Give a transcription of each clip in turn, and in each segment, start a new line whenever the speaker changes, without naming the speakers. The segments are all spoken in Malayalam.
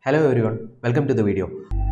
Hello everyone, welcome to the video.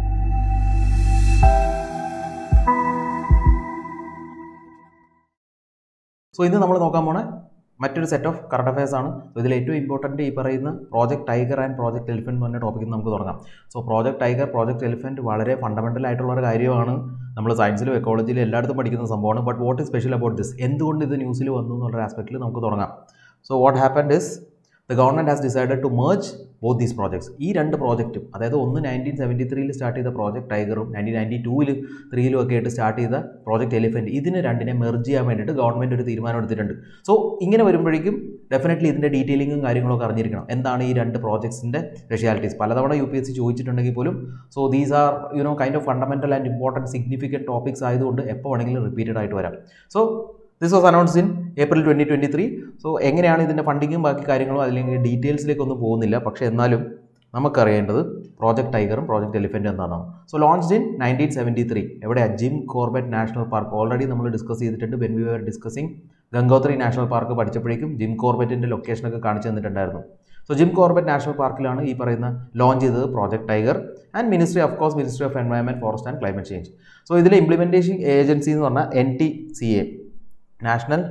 So ഇന്ന് നമ്മൾ നോക്കാൻ പോണ മറ്റൊരു സെറ്റ് ഓഫ് കറണ്ട് അഫയേഴ്സ് ആണ് So, ഇതിൽ ഏറ്റവും ഇമ്പോർട്ടൻറ്റ് ഈ പറയുന്ന Project Tiger and Project Elephant എന്ന് പറഞ്ഞ ടോപ്പിക്കിൽ നമുക്ക് തുടങ്ങാം so Project Tiger Project Elephant വളരെ ഫണ്ടമെൻ്റൽ ആയിട്ടുള്ള ഒരു കാര്യമാണ് നമ്മൾ സയൻസിലും എക്കോളജിയിലും എല്ലായിടത്തും പഠിക്കുന്ന സംഭവമാണ് but what is special about this എന്തുകൊണ്ട് ഇത് ന്യൂസിൽ വന്നു എന്നുള്ള ആസ്പെക്റ്റിൽ നമുക്ക് തുടങ്ങാം so what happened is the government has decided to merge both these projects ഈ രണ്ട് പ്രോജക്റ്റും അതായത് ഒന്ന് നയൻറ്റീൻ സെവൻറ്റി ത്രീയിൽ സ്റ്റാർട്ട് ചെയ്ത പ്രോജക്ട് ടൈഗറും നയൻറ്റീൻ നയൻറ്റി ടൂവിൽ ത്രീയിലും ഒക്കെ ആയിട്ട് സ്റ്റാർട്ട് ചെയ്ത പ്രോജക്ട് എലിഫൻറ്റ് ഇതിന് രണ്ടിനെ മെർജ് ചെയ്യാൻ വേണ്ടിയിട്ട് ഗവൺമെൻറ് ഒരു തീരുമാനം എടുത്തിട്ടുണ്ട് സോ ഇങ്ങനെ വരുമ്പോഴേക്കും ഡെഫിനറ്റ്ലി ഇതിൻ്റെ ഡീറ്റെയിലിങ്ങും കാര്യങ്ങളൊക്കെ അറിഞ്ഞിരിക്കണം എന്താണ് ഈ രണ്ട് പ്രോജക്ട്സിൻ്റെ സ്പെഷ്യാലിറ്റീസ് പലതവണ യു പി എസ് സി ചോദിച്ചിട്ടുണ്ടെങ്കിൽ പോലും so these are you know kind of fundamental and important significant topics ആയതുകൊണ്ട് എപ്പോൾ വേണമെങ്കിലും റിപ്പീറ്റഡ് ആയിട്ട് വരാം so this was announce in April twenty twenty three so എങ്ങനെയാണ് ഇതിൻ്റെ ഫണ്ടിങ്ങും ബാക്കി കാര്യങ്ങളും അല്ലെങ്കിൽ ഡീറ്റെയിൽസിലേക്കൊന്നും പോകുന്നില്ല പക്ഷേ എന്നാലും നമുക്കറിയേണ്ടത് പ്രോജക്ട് ടൈഗറും പ്രോജക്ട് എലിഫൻറ്റും എന്താണെന്നാണ് so launch in nineteen seventy three എവിടെയാണ് Jim Corbett National Park already നമ്മൾ ഡിസ്കസ് ചെയ്തിട്ടുണ്ട് when we are discussing Gangotri National Park പഠിച്ചപ്പോഴേക്കും ജിം കോർബറ്റിൻ്റെ ലൊക്കേഷനൊക്കെ കാണിച്ചു തന്നിട്ടുണ്ടായിരുന്നു സോ ജിം കോർബറ്റ് നാഷണൽ പാർക്കിലാണ് ഈ പറയുന്ന ലോഞ്ച് ചെയ്തത് Project Tiger and ministry of course ministry of environment forest and climate change so ഇതിലെ ഇംപ്ലിമെൻറ്റേഷൻ ഏജൻസി എന്ന് പറഞ്ഞാൽ N T C A national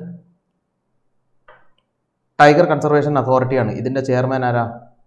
tiger conservation അതോറിറ്റിയാണ് ഇതിൻ്റെ ചെയർമാൻ ആരാ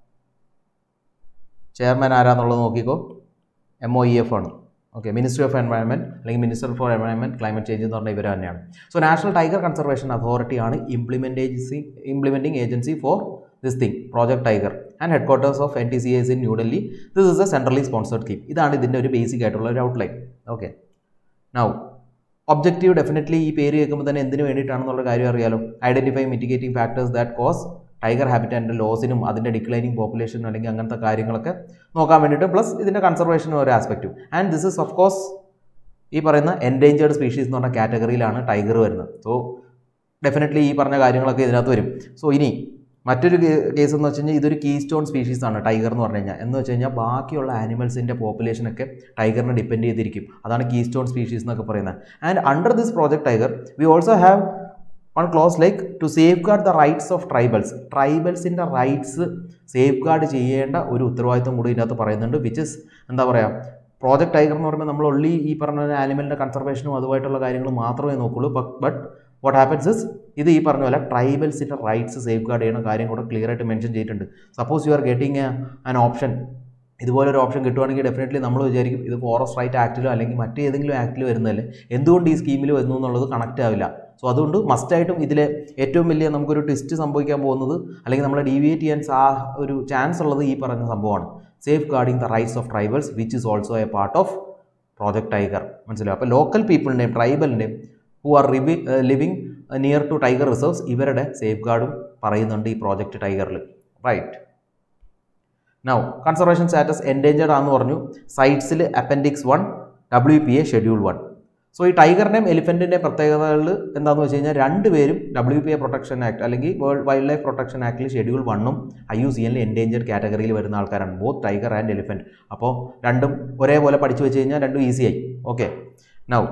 ചെയർമാൻ ആരാന്നുള്ളത് നോക്കിക്കോ എം ഒ ഇ എഫ് ആണ് ഓക്കെ മിനിസ്ട്രി ഓഫ് എൻവയോൺമെൻറ്റ് അല്ലെങ്കിൽ minister for environment climate change എന്ന് പറഞ്ഞ ഇവർ തന്നെയാണ് so national tiger conservation അതോറിറ്റിയാണ് implement agency implementing agency for this thing project Tiger and head quarters of N T C S in New Delhi this is A centrally sponsored scheme ഇതാണ് ഇതിൻ്റെ ഒരു ബേസിക് ആയിട്ടുള്ള ഒരു outline okay now objective definitely ഈ പേര് കേൾക്കുമ്പോൾ തന്നെ എന്തിനു വേണ്ടിയിട്ടാണെന്നുള്ള കാര്യം അറിയാലോ identify mitigating factors that cause tiger ഹാബിറ്റാൻ്റെ ലോസിനും അതിൻ്റെ ഡിക്ലൈനിങ് പോപ്പുലേഷനും അല്ലെങ്കിൽ അങ്ങനത്തെ കാര്യങ്ങളൊക്കെ നോക്കാൻ വേണ്ടിയിട്ട് പ്ലസ് ഇതിൻ്റെ കൺസർവേഷനും ഒരു ആസ്പെക്റ്റും and this is of course ഈ പറയുന്ന എൻഡേഞ്ചേർഡ് സ്പീഷീസ് എന്ന് പറഞ്ഞ കാറ്റഗറിയിലാണ് ടൈഗർ വരുന്നത് സോ ഡെഫിനറ്റ്ലി ഈ പറഞ്ഞ കാര്യങ്ങളൊക്കെ ഇതിനകത്ത് വരും സോ ഇനി മറ്റൊരു കേസ് എന്ന് വെച്ച് കഴിഞ്ഞാൽ ഇതൊരു കീ സ്റ്റോൺ സ്പീഷീസ് ആണ് ടൈഗർ എന്ന് പറഞ്ഞു കഴിഞ്ഞാൽ എന്ന് വെച്ച് കഴിഞ്ഞാൽ ബാക്കിയുള്ള ആനിമൽസിൻ്റെ പോപ്പുലേഷനൊക്കെ ടൈഗറിനെ ഡിപ്പെൻഡ് ചെയ്തിരിക്കും അതാണ് കീ സ്റ്റോൺ സ്പീഷീസ് എന്നൊക്കെ പറയുന്നത് and under this Project Tiger we also have one clause like to safeguard the rights of tribals ട്രൈബൽസിൻ്റെ റൈറ്റ്സ് സേഫ് ഗാർഡ് ചെയ്യേണ്ട ഒരു ഉത്തരവാദിത്വം കൂടി ഇതിനകത്ത് പറയുന്നുണ്ട് വിച്ച് ഇസ് എന്താ പറയുക പ്രോജക്ട് ടൈഗർ എന്ന് പറയുമ്പോൾ നമ്മൾ ഒള്ളി ഈ പറഞ്ഞ ആനിമലിൻ്റെ കൺസർവേഷനും അതുമായിട്ടുള്ള കാര്യങ്ങൾ മാത്രമേ നോക്കുള്ളൂ ബട്ട് വാട്ട് ഹാപ്പൻസ് ഇസ് ഇത് ഈ പറഞ്ഞ പോലെ ട്രൈബൽസിൻ്റെ റൈറ്റ്സ് സേഫ് ഗാർഡ് ചെയ്യുന്ന കാര്യം കൂടെ ക്ലിയർ ആയിട്ട് മെൻഷൻ ചെയ്തിട്ടുണ്ട് suppose you are getting an option ഇതുപോലെ ഒരു ഓപ്ഷൻ കിട്ടുവാണെങ്കിൽ ഡെഫിനറ്റ്ലി നമ്മൾ വിചാരിക്കും ഇത് ഫോറസ്റ്റ് റൈറ്റ് ആക്റ്റിലോ അല്ലെങ്കിൽ മറ്റേതെങ്കിലും ആക്റ്റിൽ വരുന്നതല്ലേ എന്തുകൊണ്ട് ഈ സ്കീമിൽ വരുന്നു എന്നുള്ളത് കണക്റ്റ് ആവില്ല സോ അതുകൊണ്ട് മസ്റ്റായിട്ടും ഇതിലെ ഏറ്റവും വലിയ നമുക്കൊരു ട്വിസ്റ്റ് സംഭവിക്കാൻ പോകുന്നത് അല്ലെങ്കിൽ നമ്മളെ ഡീവിയേറ്റ് ചെയ്യാൻ സാ ഒരു ചാൻസ് ഉള്ളത് ഈ പറഞ്ഞ സംഭവമാണ് safeguarding the rights of tribals which is also a part of Project Tiger മനസ്സിലാവും അപ്പോൾ ലോക്കൽ പീപ്പിളിൻ്റെയും ട്രൈബലിൻ്റെയും ഹു ആർ റിവി living near to tiger reserves ഇവരുടെ സേഫ് ഗാർഡും പറയുന്നുണ്ട് ഈ പ്രോജക്റ്റ് ടൈഗറിൽ right now conservation status endangered ആണെന്ന് പറഞ്ഞു സൈറ്റ്സിൽ appendix one W P A schedule one so ഈ ടൈഗറിൻ്റെയും എലിഫൻറ്റിൻ്റെയും പ്രത്യേകതകൾ എന്താണെന്ന് വെച്ച് കഴിഞ്ഞാൽ രണ്ടുപേരും W P A protection act അല്ലെങ്കിൽ വേൾഡ് വൈൽഡ് ലൈഫ് പ്രൊട്ടക്ഷൻ ആക്ടിൽ ഷെഡ്യൂൾ വണ്ണും ഐ യു സി എല്ലിൽ എൻഡേഞ്ചേർഡ് കാറ്റഗറിയിൽ വരുന്ന ആൾക്കാരാണ് ബോത്ത് ടൈഗർ ആൻഡ് എലിഫൻറ്റ് അപ്പോൾ രണ്ടും ഒരേപോലെ പഠിച്ചു വെച്ച് കഴിഞ്ഞാൽ രണ്ടും ഈസി ആയി ഓക്കെ നൗ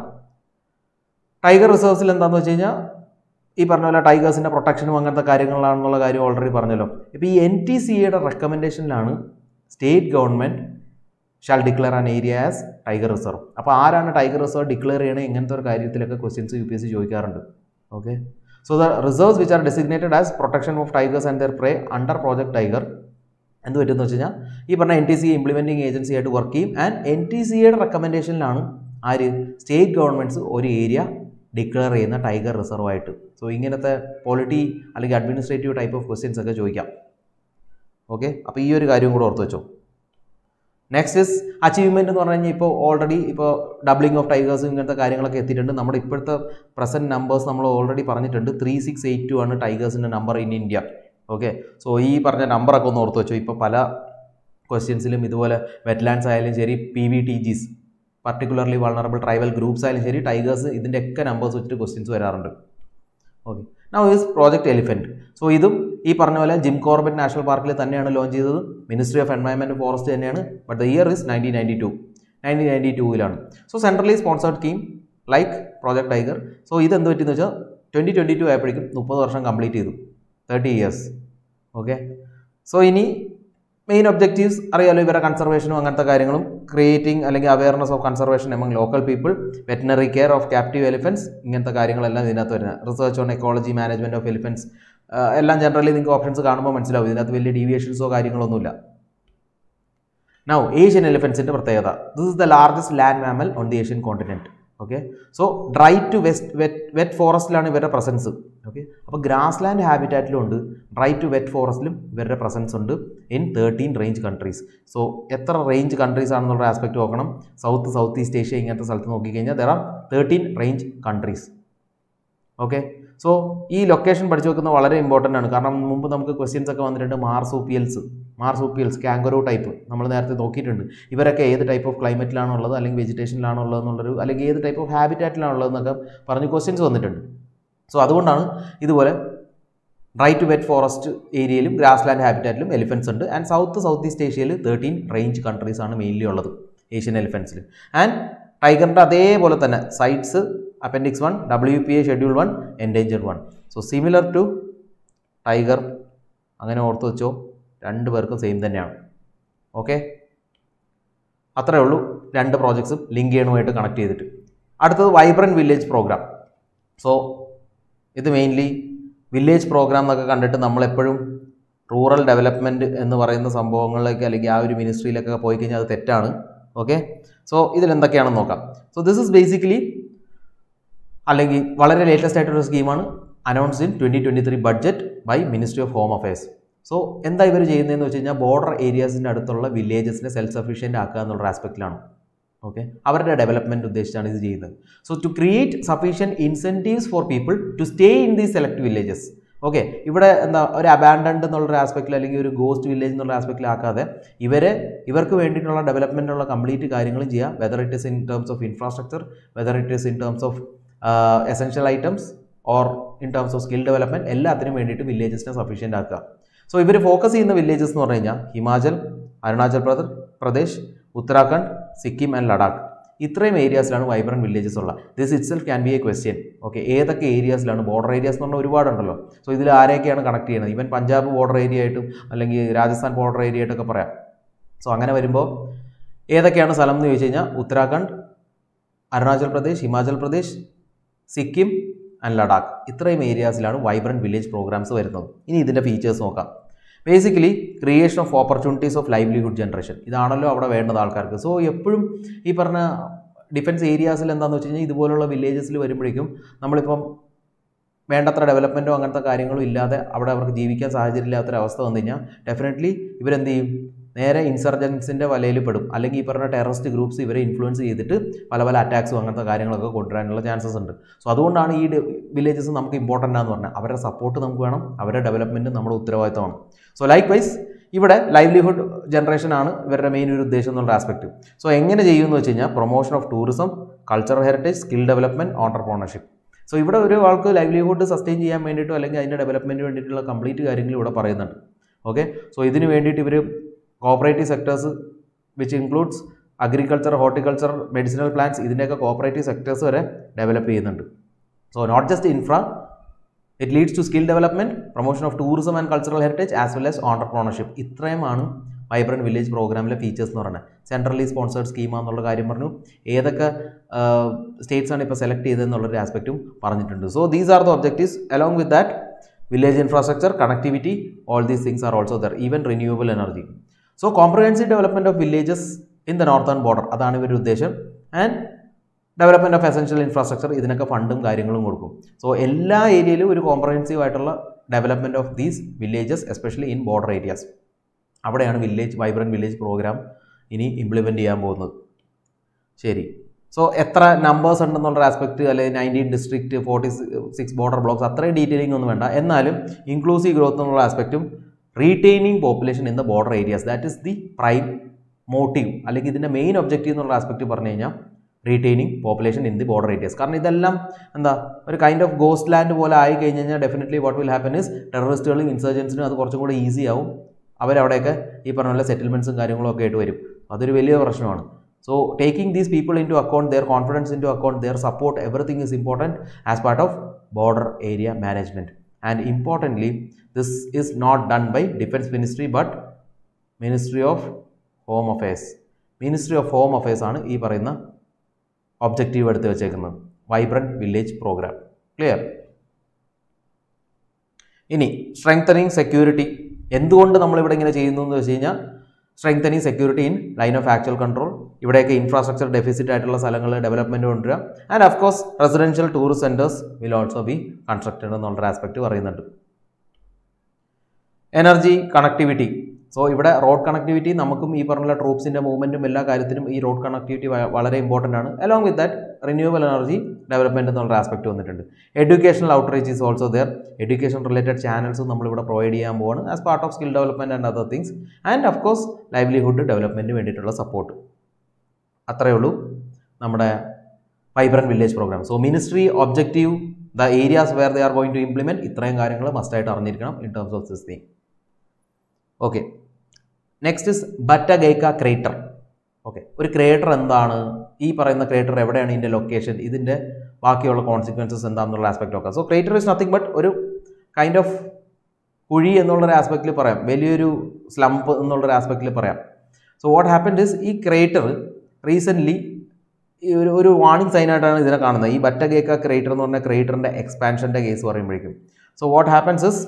ടൈഗർ റിസർവ്സിൽ എന്താണെന്ന് വെച്ച് കഴിഞ്ഞാൽ ഈ പറഞ്ഞ പോലെ ടൈഗേഴ്സിൻ്റെ പ്രൊട്ടക്ഷനും അങ്ങനത്തെ കാര്യങ്ങളാണെന്നുള്ള കാര്യം ഓൾറെഡി പറഞ്ഞല്ലോ ഇപ്പോൾ ഈ എൻ ടി സി എയുടെ റെക്കമെൻഡേഷനിലാണ് state government shall declare an area as tiger reserve അപ്പോൾ ആരാണ് ടൈഗർ റിസർവ് ഡിക്ലെയർ ചെയ്യണേ ഇങ്ങനത്തെ ഒരു കാര്യത്തിലൊക്കെ questions U P S C ചോദിക്കാറുണ്ട് okay so the reserves which are designated as protection of tigers and their prey under Project Tiger എന്ത് പറ്റുമെന്ന് വെച്ച് കഴിഞ്ഞാൽ ഈ പറഞ്ഞ N T C implementing agency ആയിട്ട് വർക്ക് ചെയ്യും ആൻഡ് എൻ ടി സിയുടെ റെക്കമെൻഡേഷനിലാണ് ആര് സ്റ്റേറ്റ് ഗവൺമെൻറ്റ്സ് ഒരു ഏരിയ ഡിക്ലെയർ ചെയ്യുന്ന ടൈഗർ റിസർവ് ആയിട്ട് സോ ഇങ്ങനത്തെ പോളിറ്റി അല്ലെങ്കിൽ അഡ്മിനിസ്ട്രേറ്റീവ് ടൈപ്പ് ഓഫ് ക്വസ്റ്റ്യൻസ് ഒക്കെ ചോദിക്കാം ഓക്കെ അപ്പോൾ ഈ ഒരു കാര്യം കൂടെ ഓർത്ത് വെച്ചോ നെക്സ്റ്റ് ഇസ് അച്ചീവ്മെൻറ്റ് എന്ന് പറഞ്ഞു കഴിഞ്ഞാൽ ഇപ്പോൾ ഓൾറെഡി ഇപ്പോൾ ഡബ്ലിംഗ് ഓഫ് ടൈഗേഴ്സ് ഇങ്ങനത്തെ കാര്യങ്ങളൊക്കെ എത്തിയിട്ടുണ്ട് നമ്മുടെ ഇപ്പോഴത്തെ പ്രസൻറ്റ് നമ്പേഴ്സ് നമ്മൾ ഓൾറെഡി പറഞ്ഞിട്ടുണ്ട് ത്രീ സിക്സ് എയ്റ്റ് ടു ആണ് ടൈഗേഴ്സിൻ്റെ number in India okay so ഈ പറഞ്ഞ നമ്പറൊക്കെ ഒന്ന് ഓർത്ത് വെച്ചോ ഇപ്പോൾ പല ക്വസ്റ്റ്യൻസിലും ഇതുപോലെ വെറ്റ്ലാൻഡ്സ് ആയാലും ശരി P V T Gs particularly vulnerable tribal groups ആയാലും ശരി ടൈഗേഴ്സ് ഇതിൻ്റെ ഒക്കെ നമ്പേഴ്സ് വെച്ചിട്ട് ക്വസ്റ്റ്യൻസ് വരാറുണ്ട് okay now is Project Elephant so ഇതും ഈ പറഞ്ഞ പോലെ ജിം കോർബറ്റ് നാഷണൽ പാർക്കിൽ തന്നെയാണ് ലോഞ്ച് ചെയ്തത് മിനിസ്ട്രി ഓഫ് എൻവയോൺമെൻറ്റ് ഫോറസ്റ്റ് തന്നെയാണ് but the year is nineteen ninety two nineteen ninety ടൂവിലാണ് so centrally sponsored scheme like project tiger so ഇത് എന്ത് പറ്റിയെന്ന് വെച്ചാൽ ട്വൻറ്റി ട്വൻറ്റി ടു ആയപ്പോഴേക്കും മുപ്പത് വർഷം കംപ്ലീറ്റ് ചെയ്തു തേർട്ടി ഇയേഴ്സ് ഓക്കെ സോ ഇനി മെയിൻ ഒബ്ജക്റ്റീവ്സ് അറിയാലോ ഇവരുടെ കൺസർവേഷനും അങ്ങനത്തെ കാര്യങ്ങളും ക്രിയേറ്റിംഗ് അല്ലെങ്കിൽ awareness of conservation among local people veterinary care of captive elephants ഇങ്ങനത്തെ കാര്യങ്ങളെല്ലാം ഇതിനകത്ത് വരുന്നത് research on ecology management of elephants എല്ലാം ജനറലി നിങ്ങൾക്ക് ഓപ്ഷൻസ് കാണുമ്പോൾ മനസ്സിലാവും ഇതിനകത്ത് വലിയ ഡീവിയേഷൻസോ കാര്യങ്ങളൊന്നുമില്ല നൗ ഏഷ്യൻ എലിഫൻസിൻ്റെ പ്രത്യേകത this is the largest land mammal on the Asian continent okay so dry to west wet wet ഫോറസ്റ്റിലാണ് ഇവരുടെ പ്രസൻസ് ഓക്കെ അപ്പോൾ ഗ്രാസ് ലാൻഡ് ഹാബിറ്റാറ്റിലും ഉണ്ട് ഡ്രൈ ടു വെറ്റ് ഫോറസ്റ്റിലും ഇവരുടെ പ്രസൻസ് ഉണ്ട് in thirteen range countries so എത്ര റേഞ്ച് കൺട്രീസ് ആണെന്നുള്ള ആസ്പെക്ട് നോക്കണം സൗത്ത് സൗത്ത് ഈസ്റ്റ് ഏഷ്യ ഇങ്ങനത്തെ സ്ഥലത്ത് നോക്കിക്കഴിഞ്ഞാൽ there are thirteen range countries okay so ഈ ലൊക്കേഷൻ പഠിച്ചു വെക്കുന്നത് വളരെ ഇമ്പോർട്ടൻ്റ് ആണ് കാരണം മുമ്പ് നമുക്ക് ക്വസ്റ്റ്യൻസ് ഒക്കെ വന്നിട്ടുണ്ട് മാർസൂപ്പിയൽസ് മാർസൂപ്പിയൽസ് കാങ്കറോ ടൈപ്പ് നമ്മൾ നേരത്തെ നോക്കിയിട്ടുണ്ട് ഇവരൊക്കെ ഏത് ടൈപ്പ് ഓഫ് ക്ലൈമറ്റിലാണോ ഉള്ളത് അല്ലെങ്കിൽ വെജിറ്റേഷനിലാണോ ഉള്ളത് എന്നുള്ളൊരു അല്ലെങ്കിൽ ഏത് ടൈപ്പ് ഓഫ് ഹാബിറ്റാറ്റിലാണോ ഉള്ളതെന്നൊക്കെ പറഞ്ഞ് ക്വസ്റ്റ്യൻസ് വന്നിട്ടുണ്ട് സോ അതുകൊണ്ടാണ് ഇതുപോലെ ഡ്രൈ ടു വെറ്റ് ഫോറസ്റ്റ് ഏരിയയിലും ഗ്രാസ് ലാൻഡ് ഹാബിറ്റാറ്റിലും എലിഫൻസ് ഉണ്ട് ആൻഡ് സൗത്ത് സൗത്ത് ഈസ്റ്റ് ഏഷ്യയിൽ തേർട്ടീൻ റേഞ്ച് കൺട്രീസ് ആണ് മെയിൻലി ഉള്ളത് ഏഷ്യൻ എലിഫൻസിൽ ആൻഡ് ടൈഗറിൻ്റെ അതേപോലെ തന്നെ CITES appendix one W P A schedule one endangered one so similar to tiger അങ്ങനെ ഓർത്ത് വെച്ചോ രണ്ട് പേർക്കും സെയിം തന്നെയാണ് ഓക്കെ അത്രേ ഉള്ളൂ രണ്ട് പ്രോജക്ട്സും ലിങ്ക് ചെയ്യണമായിട്ട് കണക്ട് ചെയ്തിട്ട് അടുത്തത് വൈബ്രൻറ്റ് വില്ലേജ് പ്രോഗ്രാം സോ ഇത് മെയിൻലി വില്ലേജ് പ്രോഗ്രാം എന്നൊക്കെ കണ്ടിട്ട് നമ്മളെപ്പോഴും റൂറൽ ഡെവലപ്മെൻറ്റ് എന്ന് പറയുന്ന സംഭവങ്ങളിലേക്ക് അല്ലെങ്കിൽ ആ ഒരു മിനിസ്ട്രിയിലൊക്കെ പോയി കഴിഞ്ഞാൽ അത് തെറ്റാണ് ഓക്കെ സോ ഇതിലെന്തൊക്കെയാണെന്ന് നോക്കാം സോ ദിസ് ഇസ് ബേസിക്കലി അല്ലെങ്കിൽ വളരെ ലേറ്റസ്റ്റ് ആയിട്ടൊരു സ്കീമാണ് announce in twenty twenty three budget by ministry of home affairs so എന്താ ഇവർ ചെയ്യുന്നതെന്ന് വെച്ച് കഴിഞ്ഞാൽ ബോർഡർ ഏരിയാസിൻ്റെ അടുത്തുള്ള വില്ലേജസിനെ സെൽഫ് സഫീഷ്യൻ്റ് ആക്കുക എന്നുള്ള ആസ്പെക്റ്റിലാണ് ഓക്കെ അവരുടെ ഡെവലപ്മെൻറ്റ് ഉദ്ദേശിച്ചാണ് ഇത് ചെയ്യുന്നത് so to create sufficient incentives for people to stay in these select villages okay ഇവിടെ എന്താ ഒരു അബാൻഡൻഡ് എന്നുള്ള ആസ്പെക്റ്റിൽ അല്ലെങ്കിൽ ഒരു ഗോസ്റ്റ് വില്ലേജ് എന്നുള്ള ആസ്പെക്റ്റിൽ ആക്കാതെ ഇവരെ ഇവർക്ക് വേണ്ടിയിട്ടുള്ള ഡെവലപ്മെൻറ്റുള്ള കംപ്ലീറ്റ് കാര്യങ്ങളും ചെയ്യാം whether it is in terms of infrastructure whether it is in terms of essential items or in terms of skill development എല്ലാത്തിനും വേണ്ടിയിട്ട് വില്ലേജസിനെ സഫീഷ്യൻ്റ് ആക്കുക സോ ഇവർ ഫോക്കസ് ചെയ്യുന്ന വില്ലേജസ് എന്ന് പറഞ്ഞു കഴിഞ്ഞാൽ ഹിമാചൽ അരുണാചൽ പ്രദേശ് പ്രദേശ് ഉത്തരാഖണ്ഡ് സിക്കിം ആൻഡ് ലഡാക്ക് ഇത്രയും ഏരിയാസിലാണ് വൈബ്രൻറ്റ് വില്ലേജസ് ഉള്ളത് this itself can be a question okay ഏതൊക്കെ ഏരിയാസിലാണ് ബോർഡർ ഏരിയാസ് എന്ന് പറഞ്ഞാൽ ഒരുപാടുണ്ടല്ലോ സോ ഇതിൽ ആരെയൊക്കെയാണ് കണക്ട് ചെയ്യുന്നത് ഈവൻ പഞ്ചാബ് ബോർഡർ ഏരിയ ആയിട്ടും അല്ലെങ്കിൽ രാജസ്ഥാൻ ബോർഡർ ഏരിയ ആയിട്ടൊക്കെ പറയാം സോ അങ്ങനെ വരുമ്പോൾ ഏതൊക്കെയാണ് സ്ഥലം എന്ന് ചോദിച്ചു കഴിഞ്ഞാൽ ഉത്തരാഖണ്ഡ് അരുണാചൽ പ്രദേശ് ഹിമാചൽ പ്രദേശ് സിക്കിം ആൻഡ് ലഡാക്ക് ഇത്രയും ഏരിയാസിലാണ് വൈബ്രൻറ്റ് വില്ലേജ് പ്രോഗ്രാംസ് വരുന്നത് ഇനി ഇതിൻ്റെ ഫീച്ചേഴ്സ് നോക്കാം basically creation of opportunities of livelihood generation ഇതാണല്ലോ അവിടെ വേണ്ടത് ആൾക്കാർക്ക് സോ എപ്പോഴും ഈ പറഞ്ഞ ഡിഫൻസ് ഏരിയാസിൽ എന്താണെന്ന് വെച്ച് കഴിഞ്ഞാൽ ഇതുപോലുള്ള വില്ലേജസിൽ വരുമ്പോഴേക്കും നമ്മളിപ്പം വേണ്ടത്ര ഡെവലപ്മെൻറ്റോ അങ്ങനത്തെ കാര്യങ്ങളും ഇല്ലാതെ അവിടെ അവർക്ക് ജീവിക്കാൻ സാഹചര്യം ഇല്ലാത്തൊരവസ്ഥ വന്നു കഴിഞ്ഞാൽ ഡെഫിനറ്റ്ലി ഇവരെന്ത് ചെയ്യും നേരെ ഇൻസർജൻസിൻ്റെ വലയിൽ പെടും അല്ലെങ്കിൽ ഈ പറഞ്ഞ ടെററിസ്റ്റ് ഗ്രൂപ്പ്സ് ഇവരെ ഇൻഫ്ലുവൻസ് ചെയ്തിട്ട് പല പല അറ്റാക്സും അങ്ങനത്തെ കാര്യങ്ങളൊക്കെ കൊണ്ടുവരാനുള്ള ചാൻസസ് ഉണ്ട് സോ അതുകൊണ്ടാണ് ഈ വില്ലേജസ് നമുക്ക് ഇമ്പോർട്ടൻ്റ് ആണെന്ന് പറഞ്ഞാൽ അവരുടെ സപ്പോർട്ട് നമുക്ക് വേണം അവരുടെ ഡെവലപ്മെൻറ്റ് നമ്മുടെ ഉത്തരവാദിത്തമാണ് സോ ലൈക്ക് വൈസ് ഇവിടെ ലൈവ്ലിഹുഡ് ജനറേഷൻ ആണ് ഇവരുടെ മെയിൻ ഒരു ഉദ്ദേശം എന്നുള്ള ആസ്പെക്ട് സോ എങ്ങനെ ചെയ്യുമെന്ന് വെച്ച് കഴിഞ്ഞാൽ promotion of tourism cultural heritage skill development entrepreneurship so ഇവിടെ ഒരു ആൾക്ക് ലൈവ്ലിഹുഡ് സസ്റ്റെയിൻ ചെയ്യാൻ വേണ്ടിയിട്ടോ അല്ലെങ്കിൽ അതിൻ്റെ ഡെവലപ്മെൻറ്റിന് വേണ്ടിയിട്ടുള്ള കംപ്ലീറ്റ് കാര്യങ്ങൾ ഇവിടെ പറയുന്നുണ്ട് ഓക്കെ സോ ഇതിന് വേണ്ടിയിട്ട് ഇവർ cooperative sectors which includes agriculture horticulture medicinal plants ഇതിൻ്റെയൊക്കെ കോപ്പറേറ്റീവ് സെക്ടേഴ്സ് വരെ ഡെവലപ്പ് ചെയ്യുന്നുണ്ട് so not just infra it leads to skill development promotion of tourism and cultural heritage as well as entrepreneurship ഇത്രയുമാണ് വൈബ്രൻറ്റ് വില്ലേജ് പ്രോഗ്രാമിലെ ഫീച്ചേഴ്സ് എന്ന് പറയുന്നത് സെൻട്രലി സ്പോൺസേഡ് സ്കീമാന്നുള്ള കാര്യം പറഞ്ഞു ഏതൊക്കെ സ്റ്റേറ്റ്സ് ആണ് ഇപ്പോൾ സെലക്ട് ചെയ്തതെന്നുള്ളൊരു ആസ്പെക്റ്റും പറഞ്ഞിട്ടുണ്ട് so these are the objectives along with that village infrastructure connectivity all these things are also there even renewable energy so comprehensive development of villages in the northern border അതാണ് ഇവരുടെ ഉദ്ദേശം and development of essential infrastructure ഇതിനൊക്കെ ഫണ്ടും കാര്യങ്ങളും കൊടുക്കും സോ എല്ലാ ഏരിയയിലും ഒരു കോംപ്രഹെൻസീവ് ആയിട്ടുള്ള development of these villages especially in border areas അവിടെയാണ് വില്ലേജ് വൈബ്രൻറ്റ് വില്ലേജ് പ്രോഗ്രാം ഇനി ഇംപ്ലിമെൻറ്റ് ചെയ്യാൻ പോകുന്നത് ശരി സോ എത്ര നമ്പേഴ്സ് ഉണ്ടെന്നുള്ള ആസ്പെക്ട് അല്ലെങ്കിൽ nineteen district forty six border blocks അത്രയും ഡീറ്റെയിലിംഗ് ഒന്നും വേണ്ട എന്നാലും ഇൻക്ലൂസീവ് ഗ്രോത്ത് എന്നുള്ള ആസ്പെക്റ്റും retaining population in the border areas that is the prime motive അല്ലെങ്കിൽ ഇതിൻ്റെ മെയിൻ ഒബ്ജക്റ്റീവ് എന്നുള്ള ആസ്പെക്റ്റ് പറഞ്ഞു കഴിഞ്ഞാൽ retaining population in the border areas കാരണം ഇതെല്ലാം എന്താ ഒരു കൈൻഡ് ഓഫ് ഗോസ്റ്റ് ലാൻഡ് പോലെ ആയി കഴിഞ്ഞ് കഴിഞ്ഞാൽ definitely what will happen is ടെററിസ്റ്റുകളും ഇൻസർജൻസിനും അത് കുറച്ചും കൂടെ ഈസി ആവും അവരവിടെയൊക്കെ ഈ പറഞ്ഞ പോലെ സെറ്റിൽമെൻറ്റ്സും കാര്യങ്ങളും ഒക്കെ ആയിട്ട് വരും അതൊരു വലിയ പ്രശ്നമാണ് so taking these people into account their confidence into account their support everything is important as part of border area management and importantly this is not done by defence ministry but ministry of home affairs ministry of home affairs ആണ് ഈ പറയുന്ന ഒബ്ജക്റ്റീവ് എടുത്ത് വെച്ചേക്കുന്നത് വൈബ്രൻറ്റ് വില്ലേജ് പ്രോഗ്രാം ക്ലിയർ ഇനി സ്ട്രെങ്തനിങ് സെക്യൂരിറ്റി എന്തുകൊണ്ട് നമ്മളിവിടെ ഇങ്ങനെ ചെയ്യുന്നു എന്ന് വെച്ച് കഴിഞ്ഞാൽ strengthening security in line of actual control ഇവിടെയൊക്കെ ഇൻഫ്രാസ്ട്രക്ചർ ഡെഫിസിറ്റ് ആയിട്ടുള്ള സ്ഥലങ്ങൾ ഡെവലപ്മെൻറ്റ് കൊണ്ടുവരിക and of course residential tourist centres will also be constructed എന്നുള്ളൊരു ആസ്പെക്ട് പറയുന്നുണ്ട് എനർജി കണക്ടിവിറ്റി സോ ഇവിടെ റോഡ് കണക്ടിവിറ്റി നമുക്കും ഈ പറഞ്ഞ ട്രൂപ്സിൻ്റെ മൂവ്മെൻറ്റും എല്ലാ കാര്യത്തിനും ഈ റോഡ് കണക്ടിവിറ്റി വളരെ ഇമ്പോർട്ടൻ്റ് ആണ് along with that renewable energy development എന്നുള്ള ആസ്പെക്ട് വന്നിട്ടുണ്ട് educational outreach is also there education related ചാനൽസും നമ്മളിവിടെ പ്രൊവൈഡ് ചെയ്യാൻ പോവാണ് as part of skill development and other things and of course livelihood ഡെവലപ്മെൻറ്റിന് വേണ്ടിയിട്ടുള്ള സപ്പോർട്ട് അത്രയേ ഉള്ളൂ നമ്മുടെ vibrant village program so ministry objective the areas where they are going to implement ഇത്രയും കാര്യങ്ങൾ മസ്റ്റായിട്ട് അറിഞ്ഞിരിക്കണം in terms of this thing okay next is Batagaika crater okay ഒരു ക്രേറ്റർ എന്താണ് ഈ പറയുന്ന ക്രേറ്റർ എവിടെയാണ് ഇതിൻ്റെ ലൊക്കേഷൻ ഇതിൻ്റെ ബാക്കിയുള്ള കോൺസിക്വൻസസ് എന്താണെന്നുള്ള ആസ്പെക്ട് നോക്കാം so crater is nothing but ഒരു കൈൻഡ് ഓഫ് കുഴി എന്നുള്ളൊരു ആസ്പെക്റ്റിൽ പറയാം വലിയൊരു സ്ലംപ് എന്നുള്ളൊരു ആസ്പെക്റ്റിൽ പറയാം സോ വാട്ട് ഹാപ്പൻഡ് ഇസ് ഈ ക്രേറ്റർ റീസെൻ്റ്ലി ഈ ഒരു ഒരു വാർണിംഗ് സൈനായിട്ടാണ് ഇതിനെ കാണുന്നത് ഈ ബറ്റഗേക്ക ക്രേറ്റർ എന്ന് പറഞ്ഞ ക്രേറ്ററിൻ്റെ എക്സ്പാൻഷൻ്റെ കേസ് പറയുമ്പോഴേക്കും സോ വാട്ട് ഹാപ്പൻസ് ഇസ്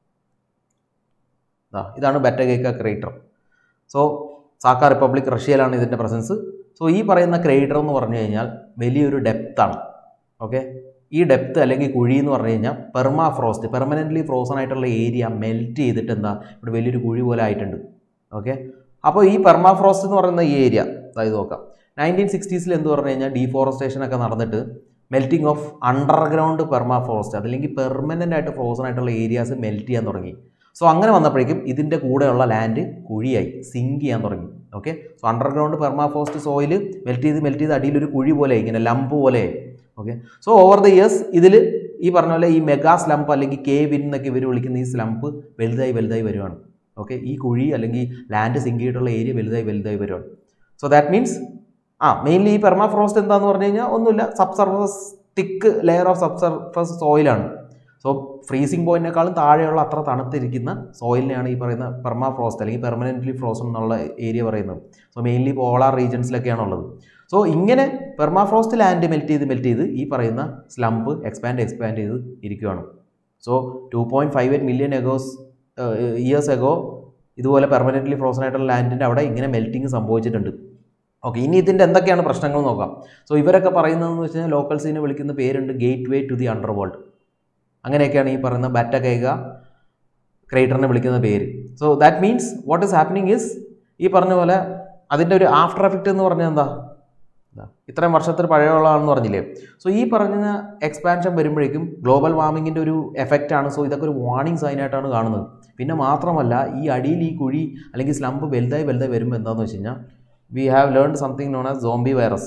ഇതാണ് Batagaika crater so Sakha republic റഷ്യയിലാണ് ഇതിൻ്റെ പ്രസൻസ് സോ ഈ പറയുന്ന ക്രേറ്റർ എന്ന് പറഞ്ഞു കഴിഞ്ഞാൽ വലിയൊരു ഡെപ്താണ് ഓക്കെ ഈ ഡെപ്ത് അല്ലെങ്കിൽ കുഴി എന്ന് പറഞ്ഞു കഴിഞ്ഞാൽ പെർമാ ഫ്രോസ്റ്റ് പെർമനൻ്റ്ലി ഫ്രോസൺ ആയിട്ടുള്ള ഏരിയ മെൽറ്റ് ചെയ്തിട്ട് എന്താ ഇവിടെ വലിയൊരു കുഴി പോലെ ആയിട്ടുണ്ട് ഓക്കെ അപ്പോൾ ഈ പെർമാ ഫ്രോസ്റ്റ് എന്ന് പറയുന്ന ഈ ഏരിയ അതായത് നോക്കാം നയൻറ്റീൻ സിക്സ്റ്റീസിൽ എന്ത് പറഞ്ഞു കഴിഞ്ഞാൽ ഡീഫോറസ്റ്റേഷൻ ഒക്കെ നടന്നിട്ട് melting of underground permafrost അതല്ലെങ്കിൽ പെർമനൻ്റ് ആയിട്ട് ഫ്രോസൺ ആയിട്ടുള്ള ഏരിയാസ് മെൽറ്റ് ചെയ്യാൻ തുടങ്ങി സോ അങ്ങനെ വന്നപ്പോഴേക്കും ഇതിൻ്റെ കൂടെയുള്ള ലാൻഡ് കുഴിയായി സിങ്ക് ചെയ്യാൻ തുടങ്ങി okay so underground permafrost soil melt ചെയ്ത് മെൽറ്റ് ചെയ്ത് അടിയിൽ ഒരു കുഴി പോലെ ഇങ്ങനെ ലംപ് പോലെ okay so over the years ഇതിൽ ഈ പറഞ്ഞ പോലെ ഈ മെഗാ സ്ലംപ് അല്ലെങ്കിൽ കേ വിൻ എന്നൊക്കെ ഇവർ വിളിക്കുന്ന ഈ സ്ലംപ് വലുതായി വലുതായി വരുവാണ് ഓക്കെ ഈ കുഴി അല്ലെങ്കിൽ ലാൻഡ് സിങ്ക് ചെയ്തിട്ടുള്ള ഏരിയ വലുതായി വലുതായി വരുവാണ് സോ ദാറ്റ് മീൻസ് ആ മെയിൻലി ഈ പെർമാഫ്രോസ്റ്റ് എന്താന്ന് പറഞ്ഞു കഴിഞ്ഞാൽ ഒന്നുമില്ല subsurface thick layer of subsurface സോയിലാണ് സോ ഫ്രീസിംഗ് പോയിന്റിനേക്കാളും താഴെയുള്ള അത്ര തണുത്തിരിക്കുന്ന സോയിലിനെയാണ് ഈ പറയുന്ന പെർമാഫ്രോസ്റ്റ് അല്ലെങ്കിൽ പെർമനൻ്റ്ലി ഫ്രോസൺ എന്നുള്ള ഏരിയ പറയുന്നത് സോ മെയിൻലി പോളാർ റീജൻസിലൊക്കെയാണ് ഉള്ളത് സോ ഇങ്ങനെ പെർമാഫ്രോസ്റ്റ് ലാൻഡ് മെൽറ്റ് ചെയ്ത് മെൽറ്റ് ചെയ്ത് ഈ പറയുന്ന സ്ലംപ് എക്സ്പാൻഡ് എക്സ്പാൻഡ് ചെയ്ത് ഇരിക്കുകയാണ് so two point five eight million agos years ago ഇതുപോലെ പെർമനൻ്റ്ലി ഫ്രോസൺ ആയിട്ടുള്ള ലാൻഡിൻ്റെ അവിടെ ഇങ്ങനെ മെൽറ്റിംഗ് സംഭവിച്ചിട്ടുണ്ട് ഓക്കെ ഇനി ഇതിൻ്റെ എന്തൊക്കെയാണ് പ്രശ്നങ്ങൾ നോക്കാം സോ ഇവരൊക്കെ പറയുന്നതെന്ന് വെച്ച് കഴിഞ്ഞാൽ ലോക്കൽസിനെ വിളിക്കുന്ന പേരുണ്ട് gateway to the underworld അങ്ങനെയൊക്കെയാണ് ഈ പറയുന്ന ബാറ്റ കൈക ക്രേറ്ററിനെ വിളിക്കുന്ന പേര് so that means what is happening is ഈ പറഞ്ഞ പോലെ അതിൻ്റെ ഒരു ആഫ്റ്റർ എഫക്റ്റ് എന്ന് പറഞ്ഞാൽ എന്താ ഇത്രയും വർഷത്തിൽ പഴയമുള്ളതാണെന്ന് പറഞ്ഞില്ലേ സോ ഈ പറഞ്ഞ എക്സ്പാൻഷൻ വരുമ്പോഴേക്കും ഗ്ലോബൽ വാർമിങ്ങിൻ്റെ ഒരു എഫക്റ്റ് ആണ് സോ ഇതൊക്കെ ഒരു വാർണിംഗ് സൈനായിട്ടാണ് കാണുന്നത് പിന്നെ മാത്രമല്ല ഈ അടിയിൽ ഈ കുഴി അല്ലെങ്കിൽ സ്ലംപ് വലുതായി വലുതായി വരുമ്പോൾ എന്താണെന്ന് വെച്ച് കഴിഞ്ഞാൽ we have learn something known as zombie virus